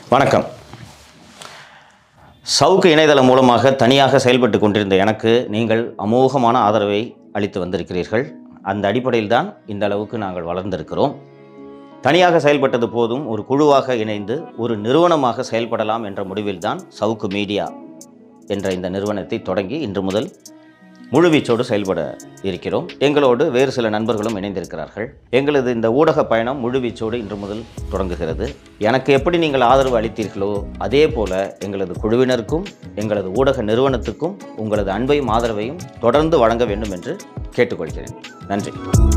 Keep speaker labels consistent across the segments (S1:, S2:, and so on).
S1: வணக்கம் சவுக்கு இணையதளம் மூலமாக தனியாக செயல்பட்டு கொண்டிருந்த எனக்கு நீங்கள் அமோகமான ஆதரவை அளித்து வந்திருக்கிறீர்கள் அந்த அடிப்படையில் தான் இந்த அளவுக்கு நாங்கள் வளர்ந்திருக்கிறோம் தனியாக செயல்பட்டது போதும் ஒரு குழுவாக இணைந்து ஒரு நிறுவனமாக செயல்படலாம் என்ற முடிவில்தான் சவுக்கு மீடியா என்ற இந்த நிறுவனத்தை தொடங்கி இன்று முதல் முழுவீச்சோடு செயல்பட இருக்கிறோம் எங்களோடு வேறு சில நண்பர்களும் இணைந்திருக்கிறார்கள் எங்களது இந்த ஊடக பயணம் முழுவீச்சோடு இன்று முதல் தொடங்குகிறது எனக்கு எப்படி நீங்கள் ஆதரவு அளித்தீர்களோ அதே போல எங்களது குழுவினருக்கும் எங்களது ஊடக நிறுவனத்துக்கும் உங்களது அன்பையும் ஆதரவையும் தொடர்ந்து வழங்க வேண்டும் என்று கேட்டுக்கொள்கிறேன் நன்றி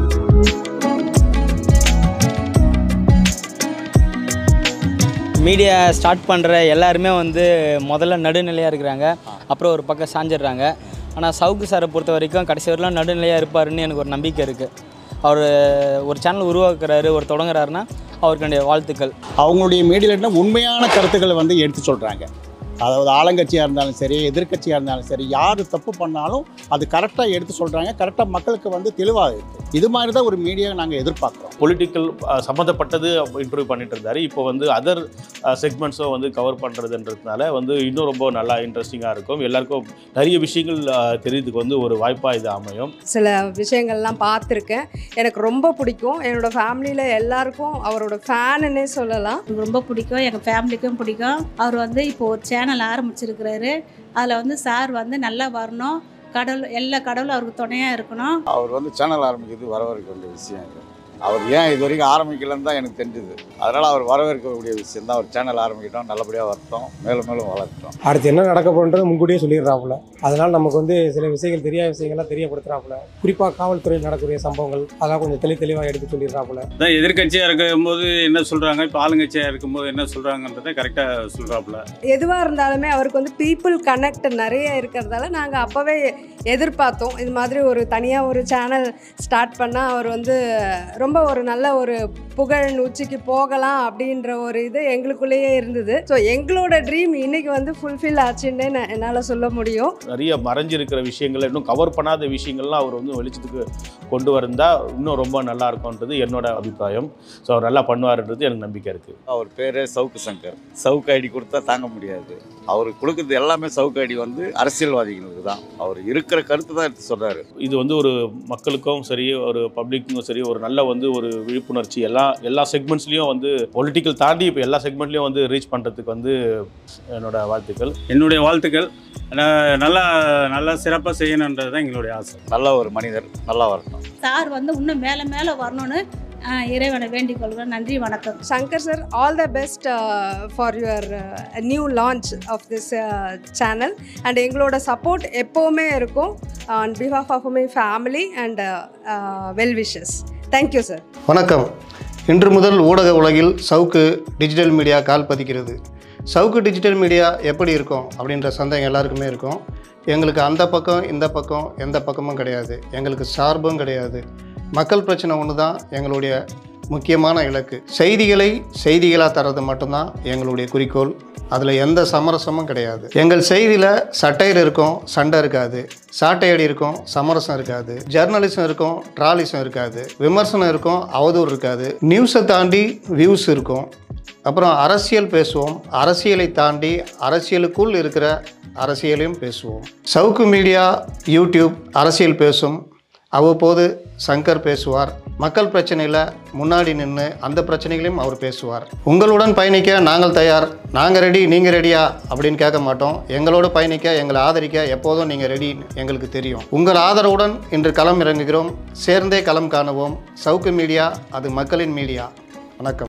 S2: மீடியா ஸ்டார்ட் பண்ணுற எல்லாருமே வந்து முதல்ல நடுநிலையாக இருக்கிறாங்க அப்புறம் ஒரு பக்கம் சாஞ்சிடுறாங்க ஆனால் சவுக்கு சாரை பொறுத்த வரைக்கும் கடைசி வரலாம் நடுநிலையாக இருப்பாருன்னு எனக்கு ஒரு நம்பிக்கை இருக்குது அவர் ஒரு சேனல் உருவாக்குறாரு ஒரு தொடங்குறாருன்னா அவருக்கு என்னுடைய வாழ்த்துக்கள்
S3: அவங்களுடைய மீடியாவில் உண்மையான கருத்துக்களை வந்து எடுத்து சொல்கிறாங்க அதாவது ஆளுங்கட்சியாக இருந்தாலும் சரி எதிர்க்கட்சியாக இருந்தாலும் சரி யார் தப்பு பண்ணாலும் அது கரெக்டாக எடுத்து சொல்கிறாங்க கரெக்டாக மக்களுக்கு வந்து தெளிவாக இருக்குது இது மாதிரி தான் ஒரு மீடியாவை நாங்கள் எதிர்பார்க்குறோம்
S4: பொலிட்டிக்கல் சம்மந்தப்பட்டது இன்டர்வியூ பண்ணிட்டு இருந்தாரு இப்போ வந்து அதர் செக்மெண்ட்ஸும் வந்து கவர் பண்ணுறதுன்றதுனால வந்து இன்னும் ரொம்ப நல்லா இன்ட்ரெஸ்டிங்காக இருக்கும் எல்லாருக்கும் நிறைய விஷயங்கள் அஹ், தெரியறதுக்கு வந்து ஒரு வாய்ப்பாக இது அமையும்
S5: சில விஷயங்கள்லாம் பார்த்துருக்கேன் எனக்கு ரொம்ப பிடிக்கும் என்னோட ஃபேமிலியில் எல்லாருக்கும் அவரோட ஃபேனுன்னே சொல்லலாம்
S6: எனக்கு ரொம்ப பிடிக்கும் எங்கள் ஃபேமிலிக்கும் பிடிக்கும் அவர் வந்து இப்போ ஒரு சேனல் ஆரம்பிச்சிருக்கிறாரு அதில் வந்து சார் வந்து நல்லா வரணும் கடவுள் எல்லா கடவுளும் அவருக்கு துணையாக இருக்கணும்
S7: அவர் வந்து சேனல் ஆரம்பிக்கிறது வரவேற்க வேண்டிய விஷயம் இது அவர் ஏன் இது வரைக்கும் ஆரம்பிக்கலன்னு தான் எனக்கு தெரிஞ்சுது அதனால் அவர் வரவேற்கக்கூடிய விஷயம் தான் அவர் சேனல் ஆரம்பிக்கிட்டோம் நல்லபடியாக வரட்டும் மேலும் மேலும் வளர்த்தோம்
S8: அடுத்து என்ன நடக்க போன்றது முன்கூட்டியே சொல்லிடுறாப்புல அதனால் நமக்கு வந்து சில விஷயங்கள் தெரியாத விஷயங்கள்லாம் தெரியப்படுத்துறாப்புல குறிப்பாக காவல்துறையில் நடக்கக்கூடிய சம்பவங்கள் அதெல்லாம் கொஞ்சம் தெளி தெளிவாக எடுத்து சொல்லிடுறாப்புல
S9: அதான் எதிர்கட்சியாக இருக்கும்போது என்ன சொல்கிறாங்க இப்போ ஆளுங்கட்சியாக இருக்கும்போது என்ன சொல்கிறாங்கன்றதை கரெக்டாக சொல்கிறாப்புல
S5: எதுவாக இருந்தாலுமே அவருக்கு வந்து பீப்புள் கனெக்ட் நிறைய இருக்கிறதால நாங்கள் அப்போவே எதிர்பார்த்தோம் இது மாதிரி ஒரு தனியாக ஒரு சேனல் ஸ்டார்ட் பண்ணால் அவர் வந்து ரொம்ப ஒரு நல்ல ஒரு புகழ் உச்சிக்கு போகலாம் அப்படின்ற ஒரு இது எங்களுக்குள்ளேயே இருந்தது ஸோ எங்களோட ட்ரீம் இன்னைக்கு வந்து ஃபுல்ஃபில் ஆச்சுன்னு நான் என்னால் சொல்ல முடியும்
S4: நிறைய மறைஞ்சிருக்கிற விஷயங்களை இன்னும் கவர் பண்ணாத விஷயங்கள்லாம் அவர் வந்து வெளிச்சத்துக்கு கொண்டு வந்தா இன்னும் ரொம்ப நல்லா இருக்கும்ன்றது என்னோட அபிப்பிராயம் ஸோ அவர் நல்லா பண்ணுவாருன்றது எனக்கு நம்பிக்கை இருக்குது
S7: அவர் பேரே சவுக்கு சங்கர் சவுக்கு ஐடி கொடுத்தா தாங்க முடியாது அவர் கொடுக்குறது எல்லாமே சவுக்கு ஐடி வந்து அரசியல்வாதிகளுக்கு தான் அவர் இருக்கிற கருத்து தான் எடுத்து சொல்கிறாரு
S4: இது வந்து ஒரு மக்களுக்கும் சரி ஒரு பப்ளிக்கும் சரி ஒரு நல்ல வந்து ஒரு விழிப்புணர்ச்சி எல்லா எல்லா செக்மெண்ட்ஸ்லேயும் வந்து பொலிட்டிக்கல் தாண்டி இப்போ எல்லா செக்மெண்ட்லேயும் வந்து ரீச் பண்ணுறதுக்கு வந்து என்னோட வாழ்த்துக்கள்
S9: என்னுடைய வாழ்த்துக்கள் ந- நல்லா நல்லா சிறப்பாக செய்யணுன்றது தான் எங்களுடைய ஆசை
S7: நல்ல ஒரு மனிதர் நல்லா வரட்டும்
S6: சார் வந்து இன்னும் மேலே மேலே வரணும்னு ஆஹ், இறைவனை வேண்டிக் கொள்கிறேன் நன்றி வணக்கம்
S5: Shankar sir, all the best uh, for your uh, new launch of this uh, channel and எங்களோட சப்போர்ட் எப்போவுமே இருக்கும் on behalf of my family and uh, uh, well wishes. Thank you sir.
S10: வணக்கம் இன்று முதல் ஊடக உலகில் சவுக்கு டிஜிட்டல் மீடியா கால் பதிக்கிறது சவுக்கு டிஜிட்டல் மீடியா எப்படி இருக்கும் அப்படின்ற சந்தேகம் எல்லாருக்குமே இருக்கும் எங்களுக்கு அந்த பக்கம் இந்த பக்கம் எந்த பக்கமும் கிடையாது எங்களுக்கு சார்பும் கிடையாது மக்கள் பிரச்சனை ஒன்று தான் எங்களுடைய முக்கியமான இலக்கு செய்திகளை செய்திகளாக தர்றது மட்டும்தான் எங்களுடைய குறிக்கோள் அதில் எந்த சமரசமும் கிடையாது எங்கள் செய்தியில் சட்டையர் இருக்கும் சண்டை இருக்காது சாட்டையடி இருக்கும் சமரசம் இருக்காது ஜெர்னலிசம் இருக்கும் ட்ராலிசம் இருக்காது விமர்சனம் இருக்கும் அவதூறு இருக்காது நியூஸை தாண்டி வியூஸ் இருக்கும் அப்புறம் அரசியல் பேசுவோம் அரசியலை தாண்டி அரசியலுக்குள் இருக்கிற அரசியலையும் பேசுவோம் சவுக்கு மீடியா யூடியூப் அரசியல் பேசும் அவ்வப்போது சங்கர் பேசுவார் மக்கள் பிரச்சனையில் முன்னாடி நின்று அந்த பிரச்சனைகளையும் அவர் பேசுவார் உங்களுடன் பயணிக்க நாங்கள் தயார் நாங்கள் ரெடி நீங்கள் ரெடியா அப்படின்னு கேட்க மாட்டோம் எங்களோட பயணிக்க எங்களை ஆதரிக்க எப்போதும் நீங்கள் ரெடி எங்களுக்கு தெரியும் உங்கள் ஆதரவுடன் இன்று களம் இறங்குகிறோம் சேர்ந்தே களம் காணுவோம் சவுக்கு மீடியா அது மக்களின் மீடியா வணக்கம்